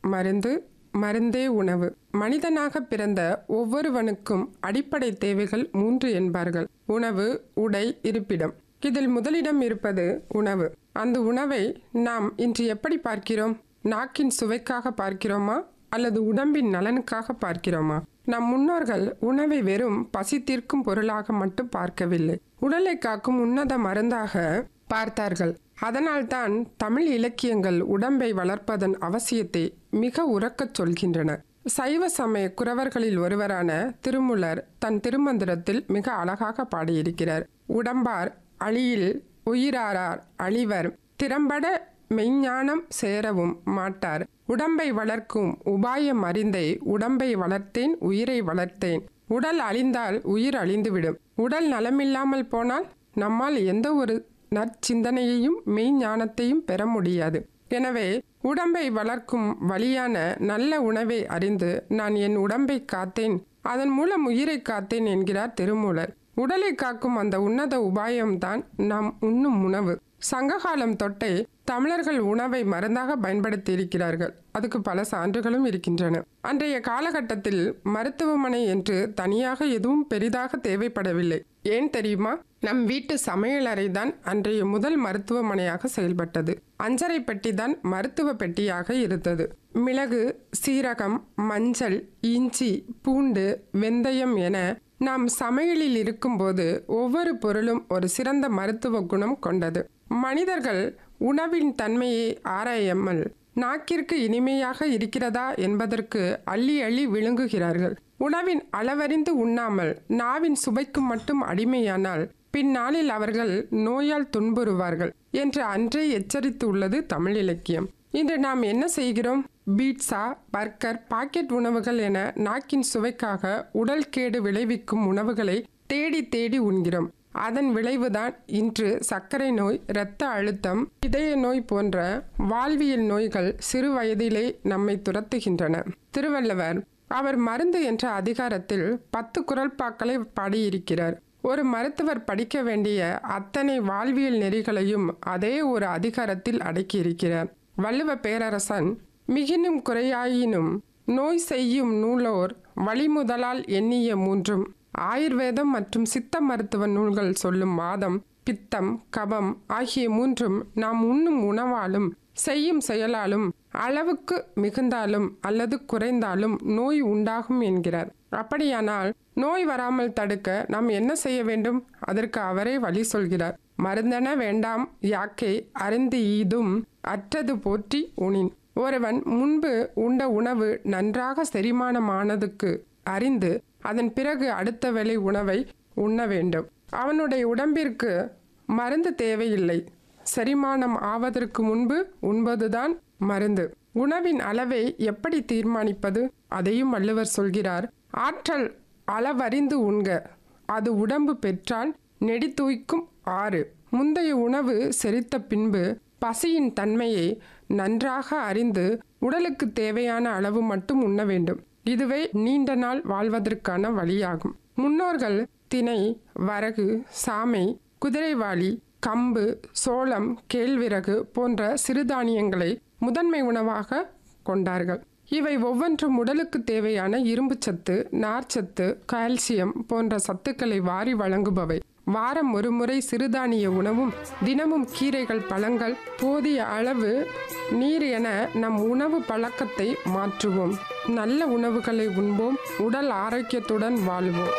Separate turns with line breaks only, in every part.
மருந்து மருந்தே உணவு மனிதனாக பிறந்த ஒவ்வொருவனுக்கும் அடிப்படை தேவைகள் மூன்று என்பார்கள் உணவு உடை இருப்பிடம் இதில் முதலிடம் இருப்பது உணவு அந்த உணவை நாம் இன்று எப்படி பார்க்கிறோம் நாக்கின் சுவைக்காக பார்க்கிறோமா அல்லது உடம்பின் நலனுக்காக பார்க்கிறோமா நம் முன்னோர்கள் உணவை வெறும் பசி தீர்க்கும் பொருளாக மட்டும் பார்க்கவில்லை உடலை காக்கும் உன்னத மருந்தாக பார்த்தார்கள் அதனால்தான் தமிழ் இலக்கியங்கள் உடம்பை வளர்ப்பதன் அவசியத்தை மிக உறக்கச் சொல்கின்றன சைவ சமய குறவர்களில் ஒருவரான திருமுலர் தன் திருமந்திரத்தில் மிக அழகாக பாடியிருக்கிறார் உடம்பார் அழியில் உயிராரார் அழிவர் திறம்பட மெய்ஞானம் சேரவும் மாட்டார் உடம்பை வளர்க்கும் உபாயம் அறிந்தே உடம்பை வளர்த்தேன் உயிரை வளர்த்தேன் உடல் அழிந்தால் உயிர் அழிந்துவிடும் உடல் நலமில்லாமல் போனால் நம்மால் எந்த ஒரு நற்சிந்தனையையும் மெய்ஞானத்தையும் பெற முடியாது எனவே உடம்பை வளர்க்கும் வழியான நல்ல உணவை அறிந்து நான் என் உடம்பை காத்தேன் அதன் மூலம் உயிரை காத்தேன் என்கிறார் திருமூலர் உடலை காக்கும் அந்த உன்னத உபாயம்தான் நாம் உண்ணும் உணவு சங்ககாலம் தொட்டே தமிழர்கள் உணவை மருந்தாக பயன்படுத்தி இருக்கிறார்கள் அதுக்கு பல சான்றுகளும் இருக்கின்றன அன்றைய காலகட்டத்தில் மருத்துவமனை என்று தனியாக எதுவும் பெரிதாக தேவைப்படவில்லை ஏன் தெரியுமா நம் வீட்டு சமையலறை தான் அன்றைய முதல் மருத்துவமனையாக செயல்பட்டது அஞ்சரை பெட்டி தான் மருத்துவ பெட்டியாக இருந்தது மிளகு சீரகம் மஞ்சள் இஞ்சி பூண்டு வெந்தயம் என நாம் சமையலில் இருக்கும்போது ஒவ்வொரு பொருளும் ஒரு சிறந்த மருத்துவ குணம் கொண்டது மனிதர்கள் உணவின் தன்மையை ஆராயாமல் நாக்கிற்கு இனிமையாக இருக்கிறதா என்பதற்கு அள்ளி அள்ளி விழுங்குகிறார்கள் உணவின் அளவறிந்து உண்ணாமல் நாவின் சுவைக்கு மட்டும் அடிமையானால் பின்னாளில் அவர்கள் நோயால் துன்புறுவார்கள் என்று அன்றே எச்சரித்து உள்ளது தமிழ் இலக்கியம் இன்று நாம் என்ன செய்கிறோம் பீட்சா பர்கர் பாக்கெட் உணவுகள் என நாக்கின் சுவைக்காக உடல் கேடு விளைவிக்கும் உணவுகளை தேடி தேடி உண்கிறோம் அதன் விளைவுதான் இன்று சர்க்கரை நோய் இரத்த அழுத்தம் இதய நோய் போன்ற வாழ்வியல் நோய்கள் சிறு வயதிலே நம்மை துரத்துகின்றன திருவள்ளுவர் அவர் மருந்து என்ற அதிகாரத்தில் பத்து குரல்பாக்களை பாடியிருக்கிறார் ஒரு மருத்துவர் படிக்க வேண்டிய அத்தனை வாழ்வியல் நெறிகளையும் அதே ஒரு அதிகாரத்தில் அடக்கியிருக்கிறார் வள்ளுவ பேரரசன் மிகினும் குறையாயினும் நோய் செய்யும் நூலோர் வழிமுதலால் எண்ணிய மூன்றும் ஆயுர்வேதம் மற்றும் சித்த மருத்துவ நூல்கள் சொல்லும் வாதம் பித்தம் கபம் ஆகிய மூன்றும் நாம் உண்ணும் உணவாலும் செய்யும் செயலாலும் அளவுக்கு மிகுந்தாலும் அல்லது குறைந்தாலும் நோய் உண்டாகும் என்கிறார் அப்படியானால் நோய் வராமல் தடுக்க நாம் என்ன செய்ய வேண்டும் அதற்கு அவரே வழி சொல்கிறார் மருந்தென வேண்டாம் யாக்கை அருந்து ஈதும் அற்றது போற்றி உணின் ஒருவன் முன்பு உண்ட உணவு நன்றாக செரிமானமானதுக்கு அறிந்து அதன் பிறகு அடுத்த வேளை உணவை உண்ண வேண்டும் அவனுடைய உடம்பிற்கு மருந்து தேவையில்லை செரிமானம் ஆவதற்கு முன்பு உண்பதுதான் மருந்து உணவின் அளவை எப்படி தீர்மானிப்பது அதையும் வள்ளுவர் சொல்கிறார் ஆற்றல் அளவறிந்து உண்க அது உடம்பு பெற்றால் நெடித்தூய்க்கும் ஆறு முந்தைய உணவு செரித்த பின்பு பசியின் தன்மையை நன்றாக அறிந்து உடலுக்கு தேவையான அளவு மட்டும் உண்ண வேண்டும் இதுவே நீண்ட நாள் வாழ்வதற்கான வழியாகும் முன்னோர்கள் திணை வரகு சாமை குதிரைவாளி கம்பு சோளம் கேழ்விறகு போன்ற சிறுதானியங்களை முதன்மை உணவாக கொண்டார்கள் இவை ஒவ்வொன்றும் உடலுக்கு தேவையான இரும்புச்சத்து நார்ச்சத்து கால்சியம் போன்ற சத்துக்களை வாரி வழங்குபவை வாரம் ஒரு முறை சிறுதானிய உணவும் தினமும் கீரைகள் பழங்கள் போதிய அளவு நீர் என நம் உணவு பழக்கத்தை மாற்றுவோம் நல்ல உணவுகளை உண்போம் உடல் ஆரோக்கியத்துடன் வாழ்வோம்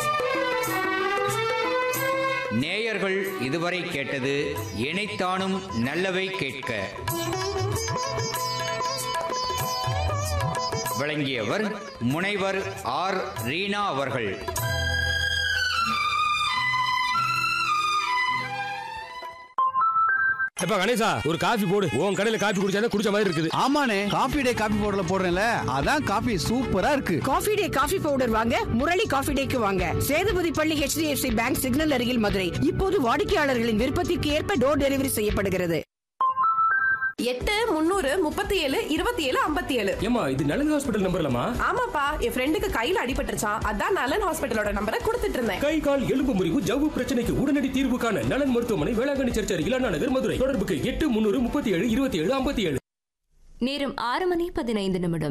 நேயர்கள் இதுவரை கேட்டது இணைத்தானும் நல்லவை கேட்க வழங்கியவர் முனைவர் ஆர் ரீனா அவர்கள்
எப்ப கணேசா ஒரு காஃபி போடு உன் கடையில காஃபி குடிச்சா குடிச்ச மாதிரி இருக்குது
ஆமாண்ணே காபி டே காபி பவுடர்ல போடுறேன்ல அதான் காபி சூப்பரா இருக்கு
காஃபி டே காஃபி பவுடர் வாங்க முரளி காஃபி டேக்கு வாங்க சேதுபதி பள்ளி HDFC பேங்க் சிக்னல் அருகில் மதுரை இப்போது வாடிக்கையாளர்களின் விருப்பத்திற்கு ஏற்ப டோர் டெலிவரி செய்யப்படுகிறது
எட்டு முந்நூறு முப்பத்தி ஏழு இருபத்தி ஏழு ஐம்பத்தி ஏழு
ஏமா இது நலன் ஹாஸ்பிட்டல் நம்பர்லமா
ஆமாப்பா என் ஃப்ரெண்டுக்கு கையில அடிபட்டுருச்சான் அதான் நலன் ஹாஸ்பிட்டலோட நம்பரை கொடுத்துட்டு இருந்தேன்
கை கால் எலும்பு முறிவு ஜவ்வு பிரச்சனைக்கு உடனடி தீர்வு காண நலன் மருத்துவமனை வேளாங்கண்ணி சர்ச் அருகில் அண்ணா நகர் மதுரை தொடர்புக்கு எட்டு முன்னூறு முப்பத்தி ஏழு இருபத்தி ஏழு ஐம்பத்தி ஏழு
நேரம் ஆறு மணி பதினைந்து நிமிடம்